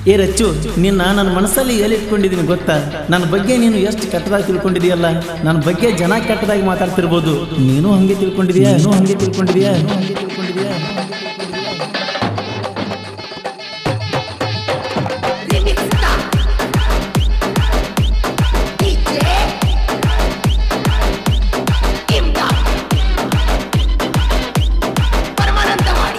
ಏ ರಚ್ಚು ನಿನ್ನ ನನ್ನ ಮನಸ್ಸಲ್ಲಿ ಎಲ್ಲಿ ಇಟ್ಕೊಂಡಿದ್ದೀನಿ ಗೊತ್ತಾ ನನ್ನ ಬಗ್ಗೆ ನೀನು ಎಷ್ಟು ಕೆಟ್ಟದಾಗಿ ತಿಳ್ಕೊಂಡಿದೀಯಲ್ಲ ನನ್ನ ಬಗ್ಗೆ ಜನ ಕೆಟ್ಟದಾಗಿ ಮಾತಾಡ್ತಿರ್ಬೋದು ನೀನು ಹಂಗೆ ತಿಳ್ಕೊಂಡಿದೀಯಾ ನೀನು ಹಂಗೆ ತಿಳ್ಕೊಂಡಿದೀಯಾ ನೀನು ಹಂಗೆ ತಿಳ್ಕೊಂಡಿದೀಯಾ Remix Star. DJ. Imdad. Paramanandavadi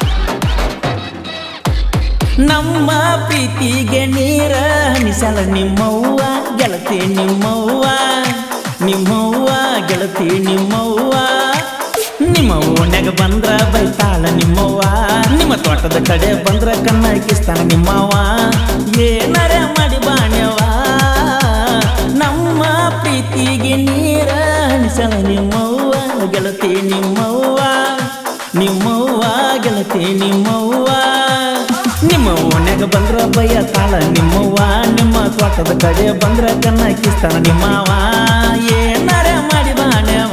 ನಮ್ಮ ಪ್ರೀತಿಗೆ ನೀರ ಹನಿಸಲ ನಿಮ್ಮವ್ವ ಗೆಳತಿ ನಿಮ್ಮವ್ವ ನಿಮ್ಮವ್ವ ಗೆಳತಿ ನಿಮ್ಮವ್ವ ನಿಮ್ಮ ಓಣ್ಯಾಗ ಬಂದ್ರ ಬೈತಾಳ ನಿಮ್ಮವ್ವ ನಿಮ್ಮ ತೋಟದ ಕಡೆ ಬಂದ್ರ ಕಣ್ಣ ಕಿಸ್ತಾನ ನಿಮ್ಮವ್ವ ಏನಾರ ಮಾಡಿ ಬಾಣ್ಯವ ನಮ್ಮ ಪ್ರೀತಿಗೆ ನೀರ ಹನಿಸಲ ನಿಮ್ಮವ್ವ ಗೆಳತಿ ನಿಮ್ಮವ್ವ ನಿಮ್ಮವ್ವ ಗೆಳತಿ ನಿಮ್ಮವ್ವ ನಿಮ್ಮ ಓಣ್ಯಾಗ ಬಂದ್ರ ಬಯ್ಯ ತಾಳ ನಿಮ್ಮವ್ವ ನಿಮ್ಮ ತೋಟದ ಕಡೆ ಬಂದ್ರ ಕಣ್ಣ ಕಿಸ್ತಾನ ನಿಮ್ಮವ ಏನಾರ ಮಾಡಿ ಬಾಣ್ಯವ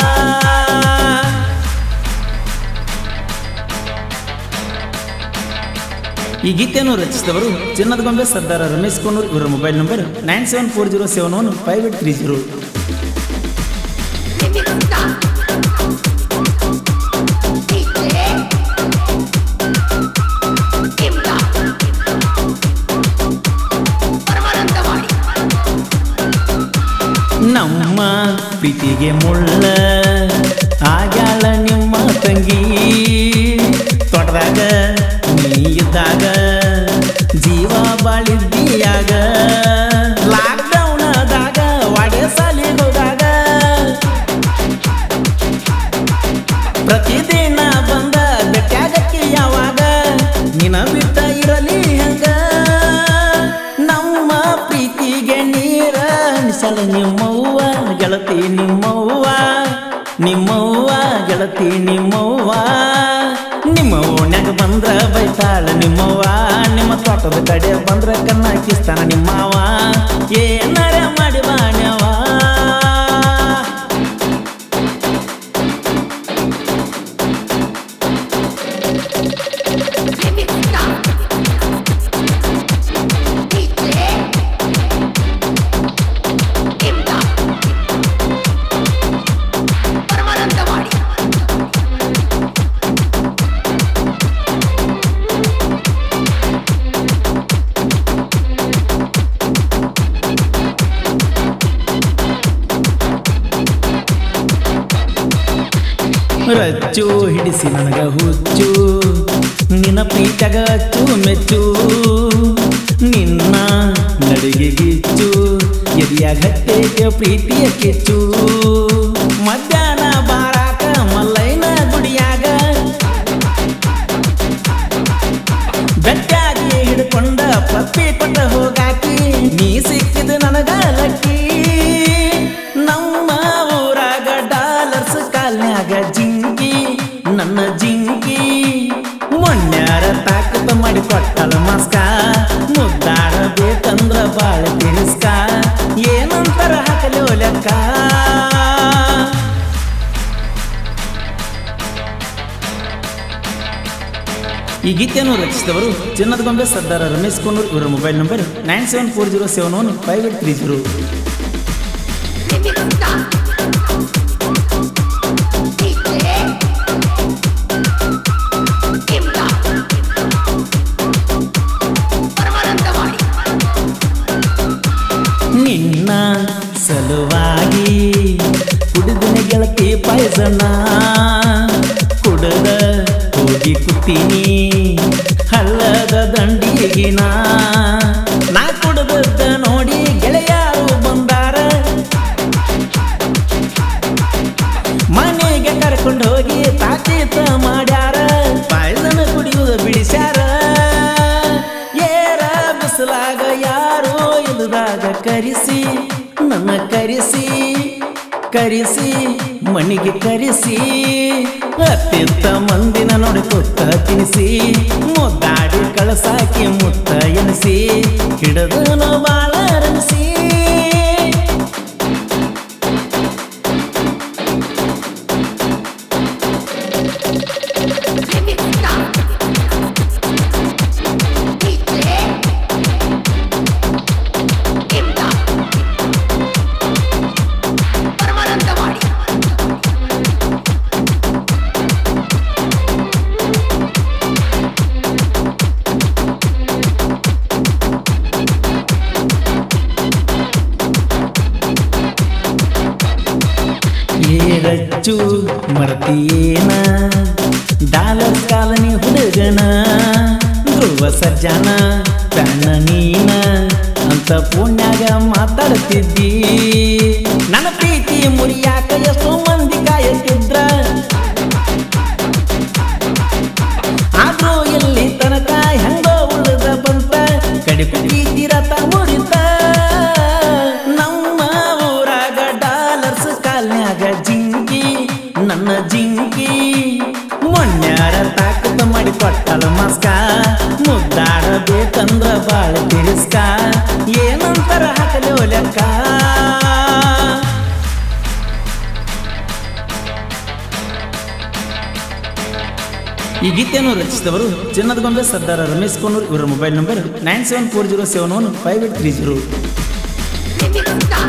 ಈ ಗೀತೆಯನ್ನು ರಚಿಸಿದವರು ಚಿನ್ನದ ಗೊಂಬೆ ಸರ್ದಾರ ರಮೇಶ್ ಕೋನೂರ್ ಇವರ mobile number nine seven four zero seven one five eight three zero Remix Star. DJ. Imdad. Paramanandavadi ನಮ್ಮ ಪ್ರೀತಿಗೆ ಮುಳ್ಳ ಆಗ್ಯಾಳ ನಿಮ್ಮ ತಂಗಿ ತೊಟದಾಗ ನೀ ಇದ್ದಾಗ ಜೀವ ಬಾಳಿದ್ದೀಯಾಗ ಲಾಕ್ಡೌನದಾಗ ವಾಡೆ ಸಾಲಿಗೋದಾಗ ಪ್ರತಿದಿನ ಬಂದ ಬೆಟ್ಟಾಗಕ್ಕೆ ಯಾವಾಗ ನಿನ ಬಿಟ್ಟ ಇರಲಿ ಹಂಗ ನಮ್ಮ ಪ್ರೀತಿಗೆ ನೀರ ಹನಿಸಲ ನಿಮ್ಮವ್ವ ಗೆಳತಿ ನಿಮ್ಮವ್ವ ನಿಮ್ಮವ್ವ ಗೆಳತಿ ನಿಮ್ಮವ್ವ ನಿಮ್ಮ ಓಣ್ಯಾಗ ಬಂದ್ರ ಬೈತಾಳ ನಿಮ್ಮವ್ವ ನಿಮ್ಮ ತೋಟದ ಕಡೆ ಬಂದ್ರ ಕನ್ನ ಕಿಸ್ತಾನ ನಿಮ್ಮವ್ವ ಏನಾರ ಮಾಡಿ ಬಾಣ್ಯವ Remix Star. DJ. Imdad. Paramanandawadi Rachchu ಹಿಡಿಸಿ ನನಗ ಹುಚ್ಚು ನಿನ್ನ ಪ್ರೀತಗ ಅಚ್ಚು ಮೆಚ್ಚು ನಿನ್ನ ನಡಿಗೆ ಗಿಚ್ಚು ಎದಿಯ ಗಟ್ಟೆಗೆ ಪ್ರೀತಿಯ ಕಿಚ್ಚು ಮಧ್ಯಾಹ್ನ ಬಾರಾಕ ಮಲ್ಲೈನ ಗುಡಿಯಾಗ ಬೆಟ್ಟಾಗಿ ಹಿಡ್ಕೊಂಡ ಪಪ್ಪಿ ಕೊಟ್ಟ ಹೋಗಾಕಿ ನೀ ಸಿಕ್ಕಿದ ನನಗ ಲಕ್ಕಿ ನಮ್ಮ ಊರಾಗ ಡಾಲರ್ಸ್ ಕಾಲ್ನ್ಯಾಗ ಜಿಂಕಿ ನನ್ನ ಜಿಂಕಿ ಮೊನ್ಯಾರ ತಾಕತ ಮಾಡಿ ಕೊಟ್ಟಳ ಮಸ್ಕ ಮುದ್ದಾಡಬೇಕಂದ್ರ ಬಾಳ ತಿಳಸ್ಕ ಏನಂತಾರ ಹಾಕಲೋ ಲೆಕ್ಕ ಈ ಗೀತೆಯನ್ನು ರಚಿಸಿದವರು ಚಿನ್ನದ ಗೊಂಬೆ ಸರ್ದಾರ ರಮೇಶ್ ಕೋನೂರ್ ಇವರ mobile number nine seven four zero seven one five eight three zero Remix Star. DJ. Imdad. Paramanandavadi ನಿನ್ನ ಸಲುವಾಗಿ ಕುಡಿದಿನ ಗೆಳತಿ ಪಾಯಸನ ಕುಡದ ಹೋಗಿ ಕುತ್ತೀನಿ ಹಳ್ಳದ ದಂಡಿಗಿನ ನಾ ಕುಡದದ್ದ ನೋಡಿ ಗೆಳೆಯರು ಬಂದಾರ ಮನೆಗೆ ಕರ್ಕೊಂಡು ಹೋಗಿ ತಾತೀತ ಮಾಡ್ಯಾರ ಪಾಯಸನ ಕುಡಿಯುವುದು ಬಿಡಿಸ್ಯಾರ ಏರ ಬಿಸಿಲಾಗ ಯಾರೋ ಇಲ್ಲದಾಗ ಕರಿಸಿ ನನ್ನ ಕರಿಸಿ ಕರಿಸಿ ಮಣಿಗೆ ಕರಿಸಿ ಅತ್ಯಂತ ಮಂದಿನ ನೋಡಿ ಕೊತ್ತ ತಿನಿಸಿ ಮುದ್ದಾಡಿ ಕಳಸಾಕಿ ಮುತ್ತ ಎನಿಸಿ ಹಿಡದನು ಬಾಳ ರಮಿಸಿ Remix Star. DJ. ಹುಚ್ಚು ಮರತಿಯೇನ ಡಾಲರ್ ಕಾಲನಿ ಹುಡುಗನ ಧ್ರುವ ಸರ್ಜನ ಪ್ಯಾನ ನೀನ ಅಂತ ಪುಣ್ಯಾಗ ಮಾತಾಡ್ತಿದ್ದಿ ನನ್ನ ಪ್ರೀತಿ ಮುರಿಯಾಕ ಎಷ್ಟೋ ಮಂದಿ ಕಾಯತ್ತಿದ್ರ ಆದ್ರೂ ಎಲ್ಲಿ ತನಕ ಹೆಂಗೋ ಉಳಿದ ಬಂತ ಕಡಿ ಪ್ರೀತಿ ರಥ ಮುರಿತ ನಮ್ಮ ಊರಾಗ ಡಾಲರ್ಸ್ ಕಾಲ್ನ್ಯಾಗ ಜಿಂಕಿ ನನ್ನ ಜಿಂಕಿ ಮೊನ್ಯಾರ ತಾಕತ ಮಾಡಿ ಕೊಟ್ಟಳ ಮಸ್ಕ ಮುದ್ದಾಡಬೇಕಂದ್ರ ಬಾಳ ತಿರಸ್ಕ ಏನಂತರ ಹಾಕಲೋ ಲೆಕ್ಕ ಈ ಗೀತೆಯನ್ನು ರಚಿಸಿದವರು ಚಿನ್ನದ ಗೊಂಬೆ ಸರ್ದಾರ ರಮೇಶ್ ಕೋನೂರ್ ಇವರ mobile number nine seven four zero seven one five eight three zero Remix Star.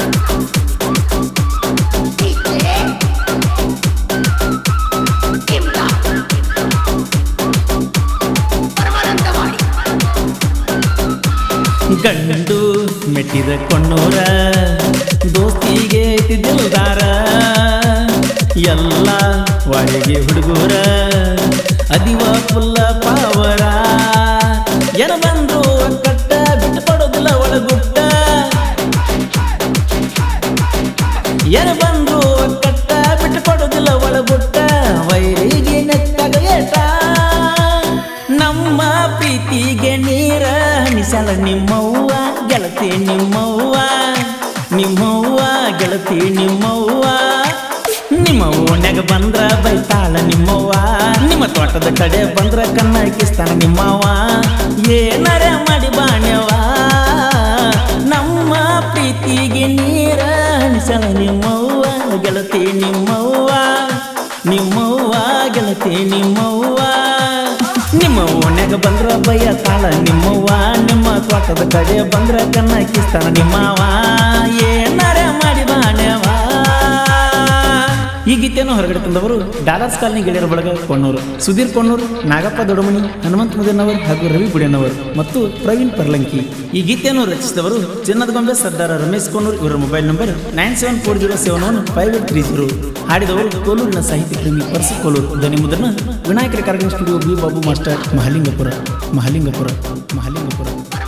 DJ. Kimla. Paramanandavadi ಗಂಡು ಮೆಟ್ಟಿದ ಕೊಣ್ಣೂರ ದೋಸ್ತಿಗೆ ತಿದ್ದಿಲ್ದಾರ ಎಲ್ಲ ಒಳಗೆ ಹುಡುಗರ ಅದಿವ ಫುಲ್ಲ ಪಾವರ ಎನ ಬಂದ್ರು ಕಟ್ಟ ಬಿಟ್ಟು ಕೊಡೋದಿಲ್ಲ ಒಳಗುಟ್ಟ ಎನ ಬಂದ್ರು ಕಟ್ಟ ಬಿಟ್ಟು ಕೊಡೋದಿಲ್ಲ ಒಳಗುಟ್ಟ ವೈರಿಗೆ ನೆತ್ತಾಗ ಏಟ ನಮ್ಮ ಪ್ರೀತಿಗೆ ನೀರ ಹನಿಸಲ ನಿಮ್ಮವ್ವ ಗೆಳತಿ ನಿಮ್ಮವ್ವ ನಿಮ್ಮವ್ವ ಗೆಳತಿ ನಿಮ್ಮವ್ವ ನಿಮ್ಮ ಓಣ್ಯಾಗ ಬಂದ್ರ ಬೈತಾಳ ನಿಮ್ಮವ್ವ ನಿಮ್ಮ ತೋಟದ ಕಡೆ ಬಂದ್ರ ಕಣ್ಣ ಕಿಸ್ತಾನ ನಿಮ್ಮವ್ವ ಏನಾರ ಮಾಡಿ ಬಾಣ್ಯವ ನಮ್ಮ ಪ್ರೀತಿಗೆ ನೀರ ಹನಿಸಲ ನಿಮ್ಮವ್ವ ಗೆಳತಿ ನಿಮ್ಮವ್ವ ನಿಮ್ಮವ್ವ ಗೆಳತಿ ನಿಮ್ಮವ್ವ ನಿಮ್ಮ ಓಣ್ಯಾಗ ಬಂದ್ರ ಬಯ್ಯ ತಾಳ ನಿಮ್ಮವ್ವ ನಿಮ್ಮ ತೋಟದ ಕಡೆ ಬಂದ್ರ ಕಣ್ಣ ಕಿಸ್ತಾನ ನಿಮ್ಮವ್ವ ಏನಾರ ಮಾಡಿ ಬಾಣ್ಯವ ಈ ಗೀತೆಯನ್ನು ಹೊರಗಡೆ ತಂದವರು ಡಾಲರ್ಸ್ ಕಾಲನಿ ಗೆಳೆಯರ ಬಳಗ ಕೊಣ್ಣೂರು ಸುಧೀರ್ ಕೊಣ್ಣೂರು ನಾಗಪ್ಪ ದೊಡಮಣಿ ಹನುಮಂತ ಮುದಿನವರ್ ಹಾಗೂ ರವಿ ಬುಡಿಯನವರ್ ಮತ್ತು ಪ್ರವೀಣ್ ಪರ್ಲಂಕಿ ಈ ಗೀತೆಯನ್ನು ರಚಿಸಿದವರು ಚಿನ್ನದ ಗೊಂಬೆ ಸರ್ದಾರ ರಮೇಶ್ ಕೊಣ್ಣೂರ್ ಇವರ mobile number nine seven four zero seven one five eight three zero ಹಾಡಿದವರು ಕೋಲೂರಿನ ಸಾಹಿತ್ಯ ಪ್ರೇಮಿ ಪರ್ಸಿ ಕೋಲೂರು ಧ್ವನಿ ಮುದ್ರಣ ವಿನಾಯಕರ ಕಾರ್ಯಕ್ರಮ studio B Babu master Mahalingapura Mahalingapura Mahalingapura